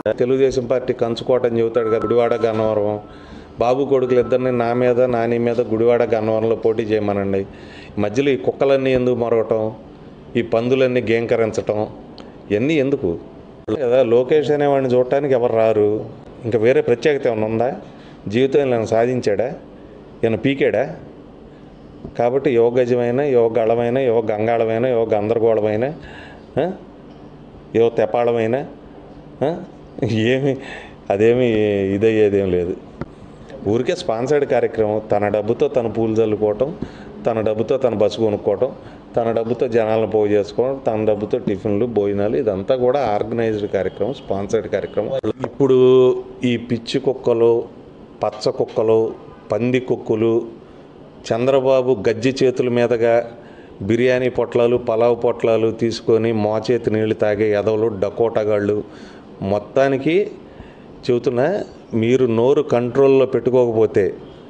Telugu Desam party కంచుకోట అని చెబుతాడు కదా గుడివాడ గన్నవరం బాబు కొడుకులు ఇద్దరిని నా మీద నాని మీద గుడివాడ గన్నవరంలో పోటీ చేయమనండి మధ్యలో ఈ కుక్కలన్నీ ఎందుకు మరగటం ఈ పందులన్నీ గేంకరించటం ఇవన్నీ ఎందుకు కదా లోకేష్ అనేవాడిని చూడటానికి ఎవరు రారు ఇంకా వేరే ప్రత్యేకత ఏమైనా ఉందా జీవితంలో ఏమైనా సాధించాడా ఏమైనా పీకాడా కాబట్టి యోగ గజమైన యోగ గళమైన యోగ గంగాళమైన యోగ గందరగోళమైన ఆ? యోగ తెపాళమైన ఆ? ఏమి అదేమి ఇదయ్యేదేం లేదు ఊరికే స్పాన్సర్డ్ కార్యక్రమం తన డబ్బుతో తన పూలు చల్లుకోవటం తన డబ్బుతో తన బస్సు కొనుక్కోవటం తన డబ్బుతో జనాలను పోగు చేసుకోవడం తన డబ్బుతో టిఫిన్లు భోజనాలు ఇదంతా కూడా ఆర్గనైజ్డ్ కార్యక్రమం స్పాన్సర్డ్ కార్యక్రమం ఇప్పుడు ఈ పిచ్చి కుక్కలు పచ్చ కుక్కలు పంది కుక్కలు చంద్రబాబు గజ్జి చేతుల మీదుగా బిర్యానీ పొట్లాలు పలావ్ పొట్లాలు తీసుకొని మోచేతి నీళ్లు తాగే ఎదవలు డకోటగాళ్ళు మొత్తానికి చెబుతున్నా మీరు నోరు కంట్రోల్లో పెట్టుకోకపోతే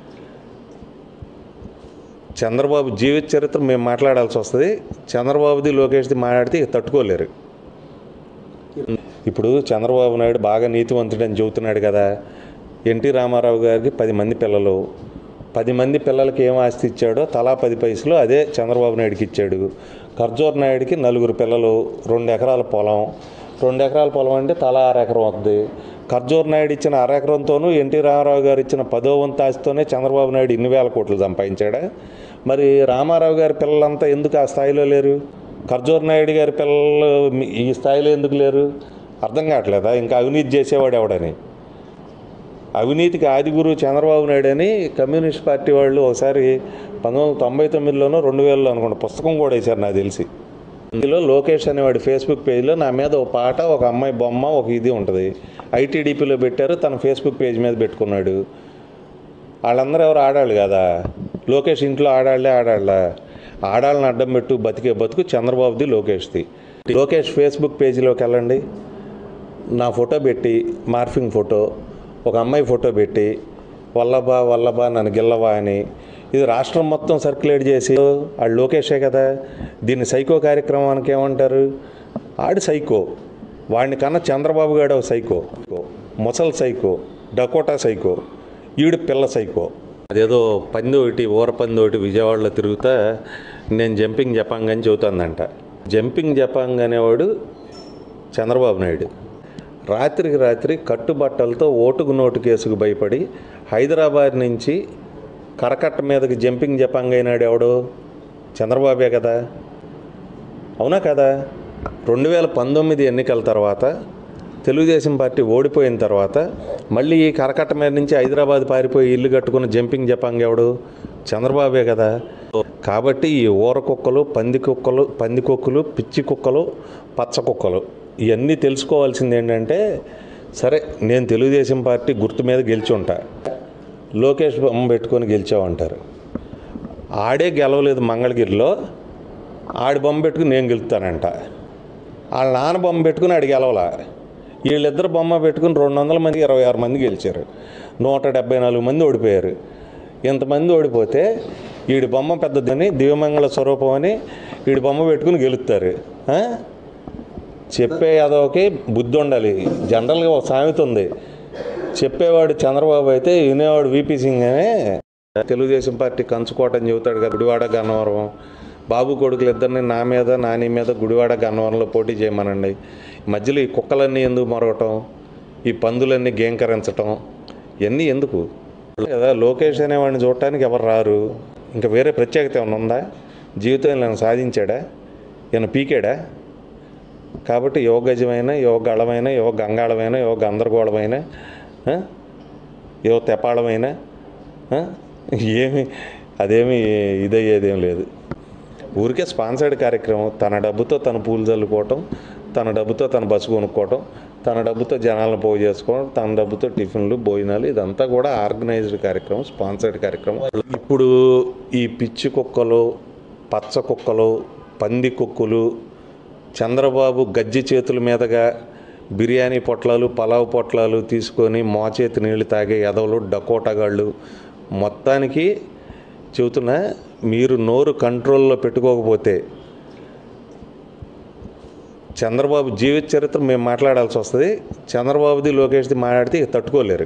చంద్రబాబు జీవిత చరిత్ర మేము మాట్లాడాల్సి వస్తుంది చంద్రబాబుది లోకేష్ది మాట్లాడితే ఇక తట్టుకోలేరు ఇప్పుడు చంద్రబాబు నాయుడు బాగా నీతివంతుడని చెబుతున్నాడు కదా ఎన్టీ రామారావు గారికి పది మంది పిల్లలు పది మంది పిల్లలకి ఏం ఆస్తి ఇచ్చాడో తలా పది పైసలు అదే చంద్రబాబు నాయుడుకి ఇచ్చాడు ఖర్జూర్ నాయుడికి నలుగురు పిల్లలు రెండు ఎకరాల పొలం రెండు ఎకరాల పొలం అంటే తలా అర ఎకరం అవుతుంది ఖర్జూర్ నాయుడు ఇచ్చిన అర ఎకరంతోనూ ఎన్టీ రామారావు గారు ఇచ్చిన పదో వంతు ఆస్తితోనే చంద్రబాబు నాయుడు ఇన్ని వేల కోట్లు సంపాదించాడా మరి రామారావు గారి పిల్లలంతా ఎందుకు ఆ స్థాయిలో లేరు ఖర్జూర్ నాయుడు గారి పిల్లలు మీ- ఈ స్థాయిలో ఎందుకు లేరు అర్థం కావట్లేదా ఇంకా అవినీతి చేసేవాడు ఎవడని అవినీతికి ఆది గురువు చంద్రబాబు నాయుడు అని కమ్యూనిస్ట్ పార్టీ వాళ్ళు ఒకసారి పంతొమ్మిది వందల తొంభై తొమ్మిదిలోనో రెండు వేలలో అనుకుంటా పుస్తకం కూడా వేశారు నాకు తెలిసి ఇందులో లోకేష్ అనేవాడి ఫేస్బుక్ పేజ్లో నా మీద ఒక పాట ఒక అమ్మాయి బొమ్మ ఒక ఇది ఉంటుంది ఐటీడీపీలో పెట్టారు తన ఫేస్బుక్ పేజ్ మీద పెట్టుకున్నాడు వాళ్ళందరూ ఎవరు ఆడాళ్ళు కదా లోకేష్ ఇంట్లో ఆడాళ్ళే ఆడాళ్ళ ఆడాళ్ళని అడ్డం పెట్టు బతికే బతుకు చంద్రబాబుది లోకేష్ది లోకేష్ ఫేస్బుక్ పేజీలోకి వెళ్ళండి నా ఫోటో పెట్టి మార్ఫింగ్ ఫోటో ఒక అమ్మాయి ఫోటో పెట్టి వల్లభా వల్లభా నన్ను గిల్లవా అని ఇది రాష్ట్రం మొత్తం సర్క్యులేట్ చేసి ఆడు లోకేషే కదా దీన్ని సైకో కార్యక్రమానికి ఏమంటారు ఆడు సైకో వాడిని కన్నా చంద్రబాబు గారు ఒక సైకో ముసల్ సైకో డకోటా సైకో ఈడు పిల్ల సైకో అదేదో పంది ఒకటి ఊర పంది ఒకటి విజయవాడలో తిరుగుతా నేను జంపింగ్ జపాంగ్ అని చెబుతుందంట జంపింగ్ జపాంగ్ అనేవాడు చంద్రబాబు నాయుడు రాత్రికి రాత్రి కట్టుబట్టలతో ఓటుకు నోటు కేసుకు భయపడి హైదరాబాద్ నుంచి కరకట్ట మీదకి జంపింగ్ జపాంగ్ అయినాడు ఎవడు చంద్రబాబే కదా అవునా కదా రెండు వేల పంతొమ్మిది ఎన్నికల తర్వాత తెలుగుదేశం పార్టీ ఓడిపోయిన తర్వాత మళ్ళీ ఈ కరకట్ట మీద నుంచి హైదరాబాద్ పారిపోయి ఇల్లు కట్టుకున్న జంపింగ్ జపాంగ్ ఎవడు చంద్రబాబే కదా కాబట్టి ఈ ఊర కుక్కలు పంది కుక్కలు పంది కుక్కలు పిచ్చి కుక్కలు పచ్చ కుక్కలు ఇవన్నీ తెలుసుకోవాల్సింది ఏంటంటే సరే నేను తెలుగుదేశం పార్టీ గుర్తు మీద గెలిచి ఉంటా లోకేష్ బొమ్మ పెట్టుకొని గెలిచావంటారు ఆడే గెలవలేదు మంగళగిరిలో ఆడి బొమ్మ పెట్టుకుని నేను గెలుస్తానంట వాళ్ళ నాన్న బొమ్మ పెట్టుకుని ఆడి గెలవలా వీళ్ళిద్దరు బొమ్మ పెట్టుకుని రెండు వందల మంది ఇరవై ఆరు మంది గెలిచారు నూట డెబ్బై నాలుగు మంది ఓడిపోయారు ఇంతమంది ఓడిపోతే వీడి బొమ్మ పెద్దదని దివ్యమంగళ స్వరూపం అని వీడి బొమ్మ పెట్టుకుని గెలుస్తారు ఆ? చెప్పే అదొకే బుద్ధి ఉండాలి జనరల్గా ఒక సామెత ఉంది చెప్పేవాడు చంద్రబాబు అయితే వినేవాడు వీపీ సింగ్ అనే తెలుగుదేశం పార్టీ కంచుకోట అని చెబుతాడు కదా గుడివాడ గన్నవరం బాబు కొడుకులు ఇద్దరిని నా మీద నాని మీద గుడివాడ గన్నవరంలో పోటీ చేయమనండి మధ్యలో ఈ కుక్కలన్నీ ఎందుకు మరగటం ఈ పందులన్నీ గేంకరించటం ఇవన్నీ ఎందుకు కదా లోకేష్ అనేవాడిని చూడటానికి ఎవరు రారు ఇంకా వేరే ప్రత్యేకత ఏమైనా ఉందా జీవితంలో ఏమైనా సాధించాడా ఏమైనా పీకాడా కాబట్టి యోగ గజమైన యోగ గళమైన యోగ గంగాళమైన యోగ గందరగోళమైన ఆ? యోగ తెపాళమైన ఆ? ఏమి అదేమి ఇదయ్యేదేం లేదు ఊరికే స్పాన్సర్డ్ కార్యక్రమం తన డబ్బుతో తన పూలు చల్లుకోవటం తన డబ్బుతో తన బస్సు కొనుక్కోవటం తన డబ్బుతో జనాలను పోగు చేసుకోవడం తన డబ్బుతో టిఫిన్లు భోజనాలు ఇదంతా కూడా ఆర్గనైజ్డ్ కార్యక్రమం స్పాన్సర్డ్ కార్యక్రమం ఇప్పుడు ఈ పిచ్చి కుక్కలు పచ్చ కుక్కలు పంది కుక్కలు చంద్రబాబు గజ్జి చేతుల మీదుగా బిర్యానీ పొట్లాలు పలావ్ పొట్లాలు తీసుకొని మోచేతి నీళ్లు తాగే ఎదవలు డకోటగాళ్ళు మొత్తానికి చెబుతున్నా మీరు నోరు కంట్రోల్లో పెట్టుకోకపోతే చంద్రబాబు జీవిత చరిత్ర మేము మాట్లాడాల్సి వస్తుంది చంద్రబాబుది లోకేష్ది మాట్లాడితే ఇక తట్టుకోలేరు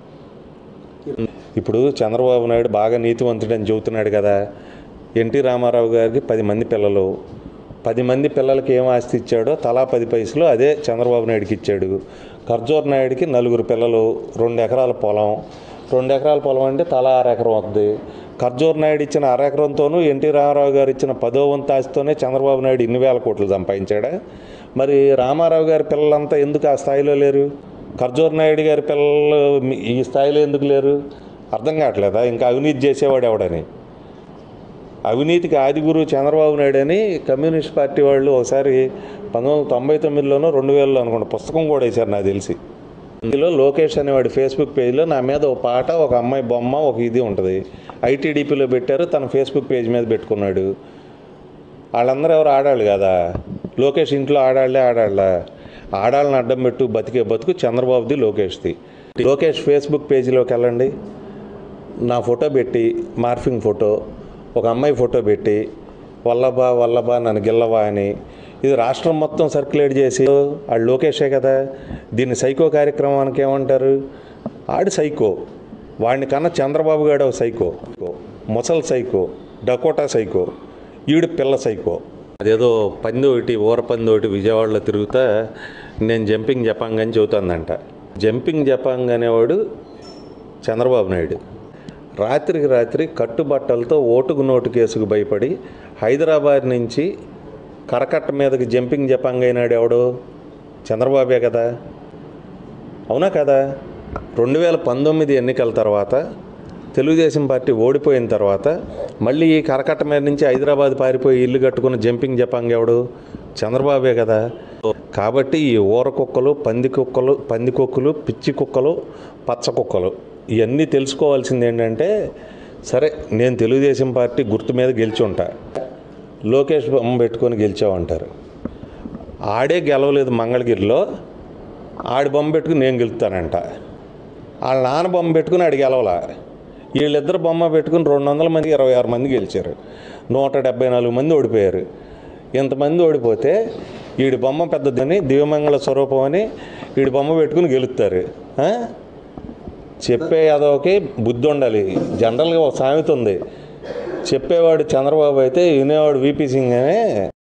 ఇప్పుడు చంద్రబాబు నాయుడు బాగా నీతివంతుడని చెబుతున్నాడు కదా ఎన్టీ రామారావు గారికి పది మంది పిల్లలు పది మంది పిల్లలకి ఏం ఆస్తి ఇచ్చాడో తలా పది పైసలు అదే చంద్రబాబు నాయుడుకి ఇచ్చాడు ఖర్జూర్ నాయుడికి నలుగురు పిల్లలు రెండు ఎకరాల పొలం రెండు ఎకరాల పొలం అంటే తలా అర ఎకరం అవుతుంది ఖర్జూర్ నాయుడు ఇచ్చిన అర ఎకరంతోనూ ఎన్టీ రామారావు గారు ఇచ్చిన పదో వంతు ఆస్తితోనే చంద్రబాబు నాయుడు ఇన్ని వేల కోట్లు సంపాదించాడా మరి రామారావు గారి పిల్లలంతా ఎందుకు ఆ స్థాయిలో లేరు ఖర్జూర్ నాయుడు గారి పిల్లలు మీ- ఈ స్థాయిలో ఎందుకు లేరు అర్థం కావట్లేదా ఇంకా అవినీతి చేసేవాడు ఎవడని అవినీతికి ఆది గురువు చంద్రబాబు నాయుడు అని కమ్యూనిస్ట్ పార్టీ వాళ్ళు ఒకసారి పంతొమ్మిది వందల తొంభై తొమ్మిదిలోనో రెండు వేలలో అనుకుంటా పుస్తకం కూడా వేశారు నాకు తెలిసి ఇందులో లోకేష్ అనేవాడి ఫేస్బుక్ పేజ్లో నా మీద ఒక పాట ఒక అమ్మాయి బొమ్మ ఒక ఇది ఉంటుంది ఐటీడీపీలో పెట్టారు తన ఫేస్బుక్ పేజ్ మీద పెట్టుకున్నాడు వాళ్ళందరూ ఎవరు ఆడాళ్ళు కదా లోకేష్ ఇంట్లో ఆడాళ్ళే ఆడాళ్ళ ఆడాళ్ళని అడ్డం పెట్టు బతికే బతుకు చంద్రబాబుది లోకేష్ది లోకేష్ ఫేస్బుక్ పేజీలోకి వెళ్ళండి నా ఫోటో పెట్టి మార్ఫింగ్ ఫోటో ఒక అమ్మాయి ఫోటో పెట్టి వల్లభా వల్లభా నన్ను గిల్లవా అని ఇది రాష్ట్రం మొత్తం సర్క్యులేట్ చేసి ఆడు లోకేషే కదా దీన్ని సైకో కార్యక్రమానికి ఏమంటారు ఆడు సైకో వాడిని కన్నా చంద్రబాబు గారు ఒక సైకో ముసల్ సైకో డకోటా సైకో ఈడు పిల్ల సైకో అదేదో పంది ఒకటి ఊర పంది ఒకటి విజయవాడలో తిరుగుతా నేను జంపింగ్ జపాంగ్ అని చెబుతుందంట జంపింగ్ జపాంగ్ అనేవాడు చంద్రబాబు నాయుడు రాత్రికి రాత్రి కట్టుబట్టలతో ఓటుకు నోటు కేసుకు భయపడి హైదరాబాద్ నుంచి కరకట్ట మీదకి జంపింగ్ జపాంగ్ అయినాడు ఎవడు చంద్రబాబే కదా అవునా కదా రెండు వేల పంతొమ్మిది ఎన్నికల తర్వాత తెలుగుదేశం పార్టీ ఓడిపోయిన తర్వాత మళ్ళీ ఈ కరకట్ట మీద నుంచి హైదరాబాద్ పారిపోయి ఇల్లు కట్టుకున్న జంపింగ్ జపాంగ్ ఎవడు చంద్రబాబే కదా కాబట్టి ఈ ఊర కుక్కలు పంది కుక్కలు పంది కుక్కలు పిచ్చి కుక్కలు పచ్చ కుక్కలు ఇవన్నీ తెలుసుకోవాల్సింది ఏంటంటే సరే నేను తెలుగుదేశం పార్టీ గుర్తు మీద గెలిచి ఉంటా లోకేష్ బొమ్మ పెట్టుకొని గెలిచావంటారు ఆడే గెలవలేదు మంగళగిరిలో ఆడి బొమ్మ పెట్టుకుని నేను గెలుస్తానంట వాళ్ళ నాన్న బొమ్మ పెట్టుకుని ఆడి గెలవలా వీళ్ళిద్దరు బొమ్మ పెట్టుకుని రెండు వందల మంది ఇరవై ఆరు మంది గెలిచారు నూట డెబ్బై నాలుగు మంది ఓడిపోయారు ఇంతమంది ఓడిపోతే వీడి బొమ్మ పెద్దదని దివ్యమంగళ స్వరూపం అని వీడి బొమ్మ పెట్టుకుని గెలుస్తారు ఆ? చెప్పే అదొకే బుద్ధి ఉండాలి జనరల్గా ఒక సామెత ఉంది చెప్పేవాడు చంద్రబాబు అయితే వినేవాడు వీపీ సింగ్ అనే